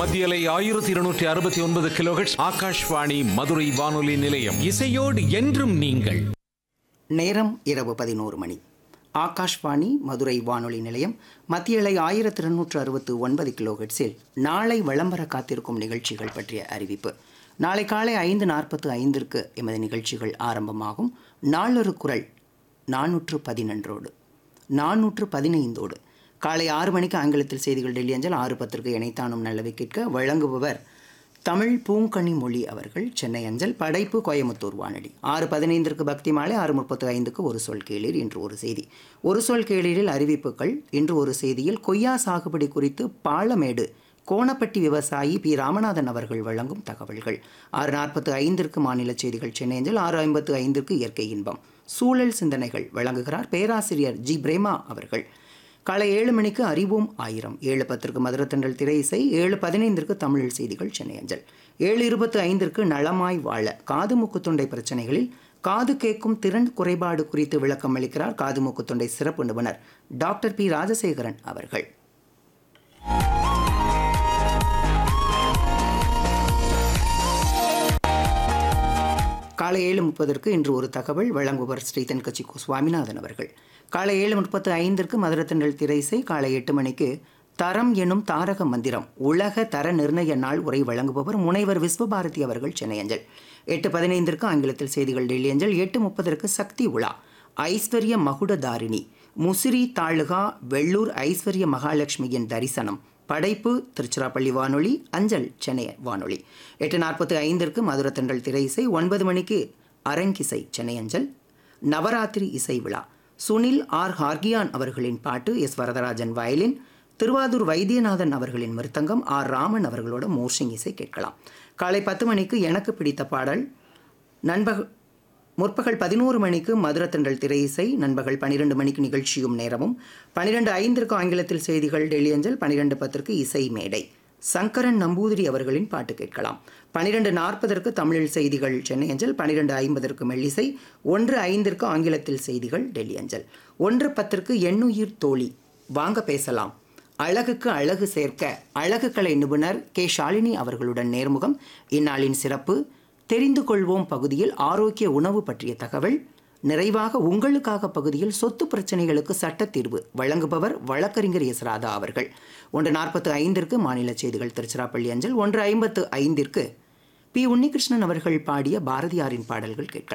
மத்தியலை ஆயிரத்தி இருநூற்றி அறுபத்தி ஒன்பது கிலோஹெட்ஸ் ஆகாஷ்வாணி மதுரை வானொலி நிலையம் இசையோடு என்றும் நீங்கள் நேரம் இரவு பதினோரு மணி ஆகாஷ்வாணி மதுரை வானொலி நிலையம் மத்திய இலை ஆயிரத்தி இருநூற்று அறுபத்து ஒன்பது கிலோஹெட்ஸில் நாளை விளம்பர காத்திருக்கும் நிகழ்ச்சிகள் பற்றிய அறிவிப்பு நாளை காலை ஐந்து நாற்பத்து ஐந்திற்கு எமது நிகழ்ச்சிகள் ஆரம்பமாகும் நாளொரு குரல் நானூற்று பதினொன்றோடு நானூற்று பதினைந்தோடு காலை ஆறு மணிக்கு ஆங்கிலத்தில் செய்திகள் டெல்லி அஞ்சல் ஆறு பத்திற்கு இணைத்தானும் நல்லவை கேட்க வழங்குபவர் தமிழ் பூங்கனி மொழி அவர்கள் சென்னை அஞ்சல் படைப்பு கோயமுத்தூர் வானொலி ஆறு பதினைந்திற்கு பக்தி மாலை ஆறு முப்பத்து ஐந்துக்கு ஒரு சொல் கேளீர் இன்று ஒரு செய்தி ஒரு சொல் கேளீரில் அறிவிப்புகள் இன்று ஒரு செய்தியில் கொய்யா சாகுபடி குறித்து பாலமேடு கோணப்பட்டி விவசாயி பி ராமநாதன் அவர்கள் வழங்கும் தகவல்கள் ஆறு நாற்பத்து ஐந்திற்கு மாநில செய்திகள் சென்னை அஞ்சல் ஆறு ஐம்பத்து ஐந்திற்கு இயற்கை இன்பம் சூழல் சிந்தனைகள் வழங்குகிறார் பேராசிரியர் ஜி பிரேமா அவர்கள் காலை ஏழு மணிக்கு அறிவோம் ஆயிரம் ஏழு பத்திற்கு மதுரத்தண்டல் திரை இசை ஏழு பதினைந்திற்கு தமிழ் செய்திகள் சென்னை அஞ்சல் ஏழு இருபத்து ஐந்திற்கு நலமாய் வாழ காது மூக்கு தொண்டை பிரச்சனைகளில் காது கேட்கும் திறன் குறைபாடு குறித்து விளக்கம் அளிக்கிறார் காது மூக்கு தொண்டை சிறப்பு நிபுணர் டாக்டர் பி ராஜசேகரன் அவர்கள் காலை ஏழு முப்பதற்கு இன்று ஒரு தகவல் வழங்குவர் ஸ்ரீ தென்கட்சி கு சுவாமிநாதன் அவர்கள் காலை ஏழு முப்பத்து ஐந்திற்கு மதுரத்தண்டல் திரைசை காலை எட்டு மணிக்கு தரம் எனும் தாரக மந்திரம் உலக தர நிர்ணய நாள் உரை வழங்குபவர் முனைவர் விஸ்வபாரதி அவர்கள் சென்னை அஞ்சல் எட்டு பதினைந்திற்கு ஆங்கிலத்தில் செய்திகள் டெல்லி அஞ்சல் எட்டு முப்பதற்கு சக்தி உலா ஐஸ்வர்ய மகுடதாரிணி முசிறி தாலுகா வெள்ளூர் ஐஸ்வர்ய மகாலட்சுமியின் தரிசனம் படைப்பு திருச்சிராப்பள்ளி வானொலி அஞ்சல் சென்னை வானொலி எட்டு நாற்பத்தி ஐந்திற்கு மதுரத்தண்டல் திரை இசை ஒன்பது மணிக்கு அரங்கிசை சென்னை அஞ்சல் நவராத்திரி இசை விழா சுனில் ஆர் ஹார்கியான் அவர்களின் பாட்டு எஸ் வரதராஜன் வயலின் திருவாரூர் வைத்தியநாதன் அவர்களின் மிருத்தங்கம் ஆர் ராமன் அவர்களோட மோர்ஷிங் இசை கேட்கலாம் காலை பத்து மணிக்கு எனக்கு பிடித்த பாடல் நண்பக முற்பகல் பதினோரு மணிக்கு மதுரத்தண்டல் திரை இசை நண்பகல் பன்னிரெண்டு மணிக்கு நிகழ்ச்சியும் நேரமும் பன்னிரெண்டு ஐந்திற்கு ஆங்கிலத்தில் செய்திகள் டெல்லி அஞ்சல் பன்னிரெண்டு பத்திற்கு இசை மேடை சங்கரன் நம்பூதிரி அவர்களின் பாட்டு கேட்கலாம் பன்னிரெண்டு நாற்பதற்கு தமிழில் செய்திகள் சென்னை அஞ்சல் பன்னிரெண்டு ஐம்பதற்கு மெல்லிசை ஒன்று ஐந்திற்கு ஆங்கிலத்தில் செய்திகள் டெல்லி அஞ்சல் ஒன்று பத்திற்கு எண்ணுயிர் தோழி வாங்க பேசலாம் அழகுக்கு அழகு சேர்க்க அழகு கலை நிபுணர் கே ஷாலினி அவர்களுடன் நேர்முகம் இந்நாளின் சிறப்பு தெரிந்து கொள்வோம் பகுதியில் ஆரோக்கிய உணவு பற்றிய தகவல் நிறைவாக உங்களுக்காக பகுதியில் சொத்து பிரச்சனைகளுக்கு சட்ட தீர்வு வழங்குபவர் வழக்கறிஞர் எஸ் ராதா அவர்கள் ஒன்று நாற்பத்து ஐந்திற்கு மாநில செய்திகள் திருச்சிராப்பள்ளி அஞ்சல் ஒன்று ஐம்பத்து ஐந்திற்கு பி உன்னிகிருஷ்ணன் அவர்கள் பாடிய பாரதியாரின் பாடல்கள் கேட்கலாம்